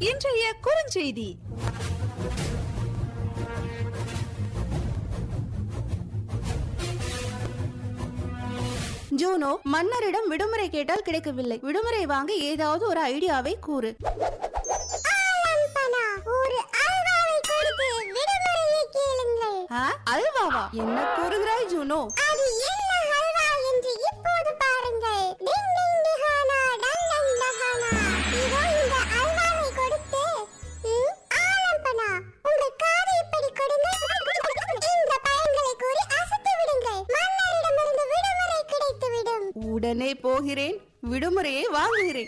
இன்றைய குறுஞ்செய்தி ஜூனோ மன்னரிடம் விடுமுறை கேட்டால் கிடைக்கவில்லை விடுமுறை வாங்க ஏதாவது ஒரு ஐடியாவை கூறு ஒரு அல்வாவை கொடுத்து விடுமுறையை கேளுங்கள் ஆ, அல்வாவா என்ன கூறுகிறாய் ஜூனோ அது என்ன அல்வா என்று இப்போது பாருங்கள் டிங் டிங் டிஹானா டங் டங் டஹானா இதோ இந்த அல்வாவை கொடுத்து ம், ஆலம்பனா உங்கள் காதை இப்படி கொடுங்கள் இந்த பயன்களை கூறி அசத்து விடுங்கள் மன்னரிடமிருந்து விடுமுறை கிடைத்துவிடும் உடனே போகிறேன் விடுமுறையை வாங்குகிறேன்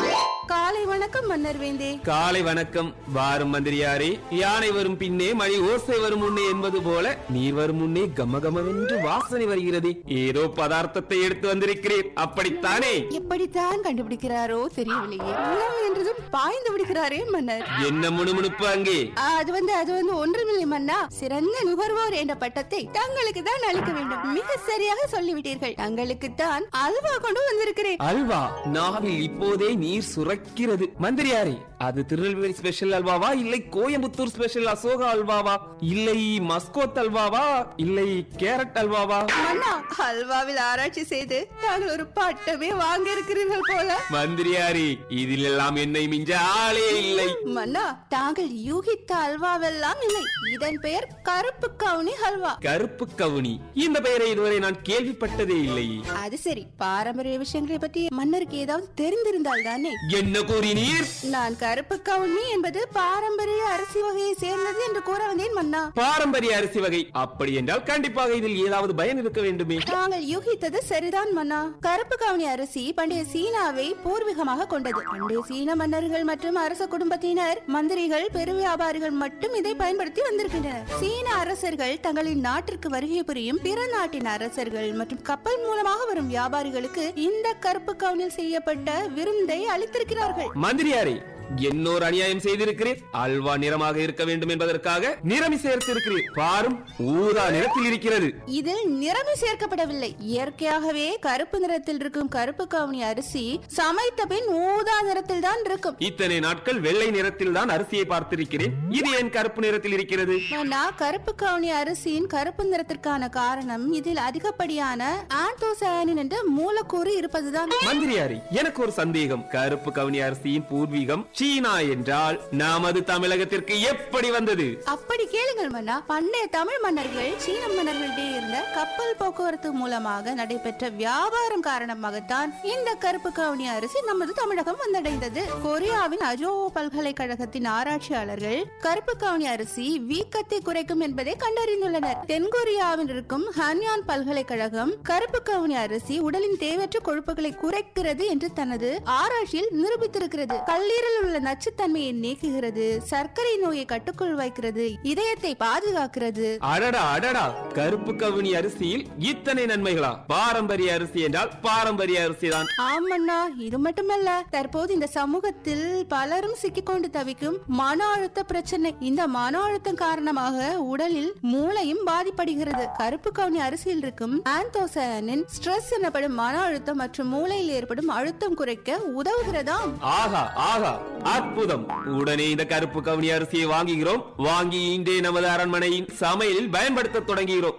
காலை வணக்கம் மன்னர் வேந்தே காலை வணக்கம் வாரும் மந்திரியாரே யானை வரும் பின்னே மழை ஓசை வரும் முன்னே என்பது போல நீர் வரும் முன்னே கம கமவென்று வாசனை வருகிறது ஏதோ பதார்த்தத்தை எடுத்து வந்திருக்கிறேன் அப்படித்தானே எப்படித்தான் கண்டுபிடிக்கிறாரோ தெரியவில்லையே உணவு என்றதும் பாய்ந்து விடுகிறாரே மன்னர் என்ன முணுமுணுப்பு அங்கே ஆ, அது வந்து அது வந்து ஒன்றுமில்லை மன்னா சிறந்த நுகர்வோர் என்ற பட்டத்தை தங்களுக்கு தான் அளிக்க வேண்டும் மிக சரியாக சொல்லிவிட்டீர்கள் தங்களுக்கு தான் அல்வா கொண்டு வந்திருக்கிறேன் அல்வா நாவில் இப்போதே நீர் சுரக்கிறது மந்திரியாரே அது திருநெல்வேலி ஸ்பெஷல் அல்வாவா இல்லை கோயம்புத்தூர் ஸ்பெஷல் அசோகா அல்வாவா இல்லை மஸ்கோத் அல்வாவா இல்லை கேரட் அல்வாவா மன்னா அல்வாவில் ஆராய்ச்சி செய்து தாங்கள் ஒரு பட்டமே வாங்க இருக்கிறீர்கள் போல மந்திரியாரே இதில் எல்லாம் என்னை மிஞ்ச ஆளே இல்லை மன்னா தாங்கள் யூகித்த அல்வாவெல்லாம் இல்லை இதன் பெயர் கருப்பு கவுனி ஹல்வா கருப்பு கவுனி இந்த பெயரை இதுவரை நான் கேள்விப்பட்டதே இல்லை அது சரி பாரம்பரிய விஷயங்களை பற்றி மன்னருக்கு ஏதாவது தெரிந்திருந்தால் தானே என்ன கூறினீர் நான் கருப்பு கவுனி என்பது பாரம்பரிய அரிசி வகையை சேர்ந்தது என்று கூற வந்தேன் மன்னா பாரம்பரிய அரிசி வகை அப்படி என்றால் கண்டிப்பாக இதில் ஏதாவது பயன் இருக்க வேண்டுமே தாங்கள் யூகித்தது சரிதான் மன்னா கருப்பு கவுனி அரிசி பண்டைய சீனாவை பூர்வீகமாக கொண்டது பண்டைய சீன மன்னர்கள் மற்றும் அரச குடும்பத்தினர் மந்திரிகள் பெரு வியாபாரிகள் மட்டும் இதை பயன்படுத்தி வந்திருக்கின்றனர் சீன அரசர்கள் தங்களின் நாட்டிற்கு வருகை புரியும் பிற நாட்டின் அரசர்கள் மற்றும் கப்பல் மூலமாக வரும் வியாபாரிகளுக்கு இந்த கருப்பு கவுனில் செய்யப்பட்ட விருந்தை அளித்திருக்கிறார்கள் மந்திரியாரே என்னோர் அநியாயம் செய்திருக்கிறேன் அல்வா நிறமாக இருக்க வேண்டும் என்பதற்காக நிறமி சேர்த்திருக்கிறேன் பாரும் ஊதா நிறத்தில் இருக்கிறது இதில் நிறமி சேர்க்கப்படவில்லை இயற்கையாகவே கருப்பு நிறத்தில் இருக்கும் கருப்பு கவுனி அரிசி சமைத்த பின் ஊதா நிறத்தில் தான் இருக்கும் இத்தனை நாட்கள் வெள்ளை நிறத்தில் தான் அரிசியை பார்த்திருக்கிறேன் இது ஏன் கருப்பு நிறத்தில் இருக்கிறது ஆனா கருப்பு கவுனி அரிசியின் கருப்பு நிறத்திற்கான காரணம் இதில் அதிகப்படியான ஆண்டோசயானின் என்ற மூலக்கூறு இருப்பதுதான் மந்திரியாரே எனக்கு ஒரு சந்தேகம் கருப்பு கவுனி அரிசியின் பூர்வீகம் சீனா என்றால் நமது தமிழகத்திற்கு எப்படி வந்தது அப்படி கேளுங்கள் மன்னா பண்டைய தமிழ் மன்னர்கள் சீன மன்னர்களிடையே இருந்த கப்பல் போக்குவரத்து மூலமாக நடைபெற்ற வியாபாரம் காரணமாகத்தான் இந்த கருப்பு கவுனி அரிசி நமது தமிழகம் வந்தடைந்தது கொரியாவின் அஜோ பல்கலைக்கழகத்தின் ஆராய்ச்சியாளர்கள் கருப்பு கவுனி அரிசி வீக்கத்தை குறைக்கும் என்பதை கண்டறிந்துள்ளனர் தென்கொரியாவில் இருக்கும் ஹன்யான் பல்கலைக்கழகம் கருப்பு கவுனி அரிசி உடலின் தேவையற்ற கொழுப்புகளை குறைக்கிறது என்று தனது ஆராய்ச்சியில் நிரூபித்திருக்கிறது கல்லீரல் உள்ள நச்சுத்தன்மையை நீக்குகிறது சர்க்கரை நோயை கட்டுக்குள் வைக்கிறது இதயத்தை பாதுகாக்கிறது அடடா அடடா கருப்பு கவுனி அரிசியில் இத்தனை நன்மைகளா பாரம்பரிய அரிசி என்றால் பாரம்பரிய அரிசி தான் ஆமண்ணா இது மட்டுமல்ல தற்போது இந்த சமூகத்தில் பலரும் சிக்கிக்கொண்டு தவிக்கும் மன அழுத்த பிரச்சனை இந்த மன அழுத்தம் காரணமாக உடலில் மூளையும் பாதிப்படுகிறது கருப்பு கவுனி அரிசியில் இருக்கும் ஆந்தோசயனின் ஸ்ட்ரெஸ் எனப்படும் மன அழுத்தம் மற்றும் மூளையில் ஏற்படும் அழுத்தம் குறைக்க உதவுகிறதாம் ஆஹா ஆஹா அற்புதம் உடனே இந்த கருப்பு கவுனி அரிசியை வாங்குகிறோம் வாங்கி இன்றே நமது அரண்மனையின் சமையலில் பயன்படுத்த தொடங்குகிறோம்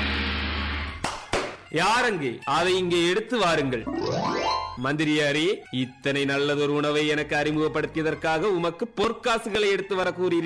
யாரங்கே அதை இங்கே எடுத்து வாருங்கள் மந்திரியாரே இத்தனை நல்லதொரு உணவை எனக்கு அறிமுகப்படுத்தியதற்காக உமக்கு பொற்காசுகளை எடுத்து வர கூறி